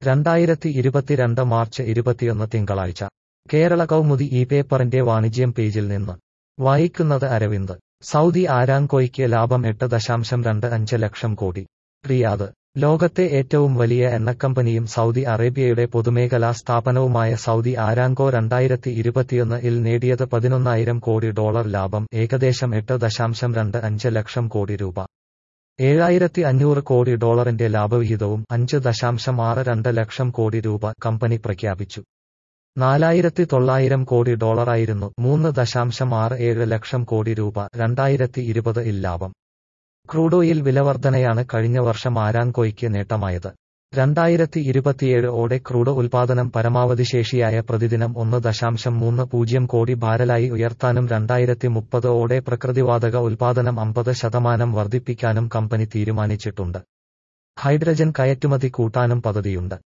രണ്ടായിരത്തി ഇരുപത്തിരണ്ട് മാർച്ച് ഇരുപത്തിയൊന്ന് തിങ്കളാഴ്ച കേരള കൗമുദി ഈ പേപ്പറിന്റെ വാണിജ്യം പേജിൽ നിന്ന് വായിക്കുന്നത് അരവിന്ദ് സൗദി ആരാംകോയ്ക്ക് ലാഭം എട്ട് ദശാംശം രണ്ട് അഞ്ച് ലക്ഷം കോടി റിയാദ് ലോകത്തെ ഏറ്റവും വലിയ എണ്ണക്കമ്പനിയും സൗദി അറേബ്യയുടെ പൊതുമേഖലാ സ്ഥാപനവുമായ സൗദി ആരാംകോ രണ്ടായിരത്തി ഇരുപത്തിയൊന്ന് ഇൽ നേടിയത് പതിനൊന്നായിരം കോടി ഡോളർ ലാഭം ഏകദേശം എട്ട് ദശാംശം രണ്ട് അഞ്ച് ലക്ഷം കോടി രൂപ ഏഴായിരത്തി അഞ്ഞൂറ് കോടി ഡോളറിന്റെ ലാഭവിഹിതവും അഞ്ച് ദശാംശം ആറ് രണ്ട് ലക്ഷം കോടി രൂപ കമ്പനി പ്രഖ്യാപിച്ചു നാലായിരത്തി തൊള്ളായിരം കോടി ഡോളറായിരുന്നു മൂന്ന് ദശാംശം ആറ് ഏഴ് ലക്ഷം കോടി രൂപ രണ്ടായിരത്തി ഇരുപത് ഇൽ ലാഭം ക്രൂഡ് ഓയിൽ വിലവർധനയാണ് കഴിഞ്ഞ വർഷം ആരാംകോയ്ക്ക് നേട്ടമായത് രണ്ടായിരത്തി ഇരുപത്തിയേഴ് ഓടെ ക്രൂഡ് ഉൽപാദനം പരമാവധി ശേഷിയായ പ്രതിദിനം ഒന്ന് ദശാംശം മൂന്ന് പൂജ്യം കോടി ബാരലായി ഉയർത്താനും രണ്ടായിരത്തി മുപ്പത് ഓടെ പ്രകൃതിവാതക ഉൽപാദനം അമ്പത് ശതമാനം വർദ്ധിപ്പിക്കാനും കമ്പനി തീരുമാനിച്ചിട്ടുണ്ട് ഹൈഡ്രജൻ കയറ്റുമതി കൂട്ടാനും പദ്ധതിയുണ്ട്